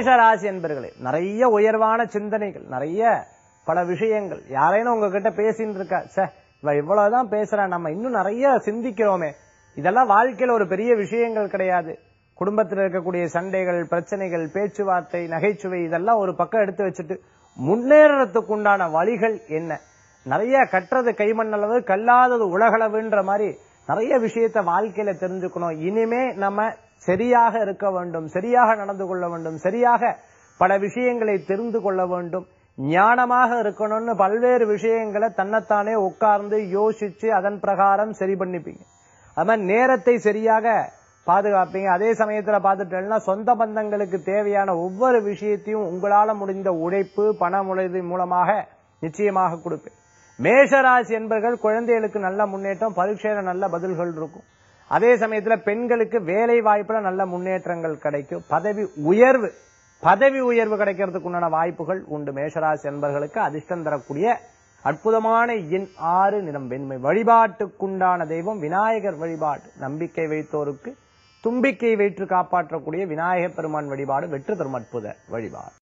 மேஷ ராசி என்பர்களே நிறைய உயர்வான சிந்தனைகள் நிறைய பல விஷயங்கள் யாரேனும் உங்ககிட்ட பேசின்னு இருக்கா சே இவ இவ்வளவுதான் பேசுறா நம்ம இன்னும் நிறைய சிந்திக்கிறோமே இதெல்லாம் வாழ்க்கையில ஒரு பெரிய விஷயங்கள் கிடையாது குடும்பத்தில் இருக்கக்கூடிய சண்டைகள் பிரச்சனைகள் பேச்சுவார்த்தை நகைச்சுவை இதெல்லாம் ஒரு பக்கம் எடுத்து வச்சுட்டு முன்னேறதுக்கு உண்டான வழிகள் என்ன நிறைய கற்றது கைமண்ணளவு கல்லாதது உலகளவுன்ற மாதிரி நிறைய விஷயத்த வாழ்க்கையில தெரிஞ்சுக்கணும் இனிமே நம்ம சரியாக இருக்க வேண்டும் சரியாக நடந்து கொள்ள வேண்டும் சரியாக பல விஷயங்களை தெரிந்து கொள்ள வேண்டும் ஞானமாக இருக்கணும்னு பல்வேறு விஷயங்களை தன்னைத்தானே உட்கார்ந்து யோசிச்சு அதன் பிரகாரம் சரி பண்ணிப்பீங்க அது மாதிரி நேரத்தை சரியாக பாதுகாப்பீங்க அதே சமயத்துல பார்த்துட்டேன்னா சொந்த பந்தங்களுக்கு தேவையான ஒவ்வொரு விஷயத்தையும் உங்களால முடிந்த உழைப்பு பண உழைப்பு மூலமாக நிச்சயமாக கொடுப்பேன் மேஷராசி என்பர்கள் குழந்தைகளுக்கு நல்ல முன்னேற்றம் பரீட்சையில நல்ல பதில்கள் இருக்கும் அதே சமயத்துல பெண்களுக்கு வேலை வாய்ப்புல நல்ல முன்னேற்றங்கள் கிடைக்கும் பதவி உயர்வு பதவி உயர்வு கிடைக்கிறதுக்கு உண்டான வாய்ப்புகள் உண்டு மேஷராசி என்பர்களுக்கு அதிர்ஷ்டம் தரக்கூடிய அற்புதமான எண் ஆறு நிறம் வெண்மை வழிபாட்டுக்குண்டான தெய்வம் விநாயகர் வழிபாடு நம்பிக்கை வைத்தோருக்கு தும்பிக்கை வைத்து காப்பாற்றக்கூடிய விநாயகப் பெருமான் வழிபாடு வெற்றி தரும் அற்புத வழிபாடு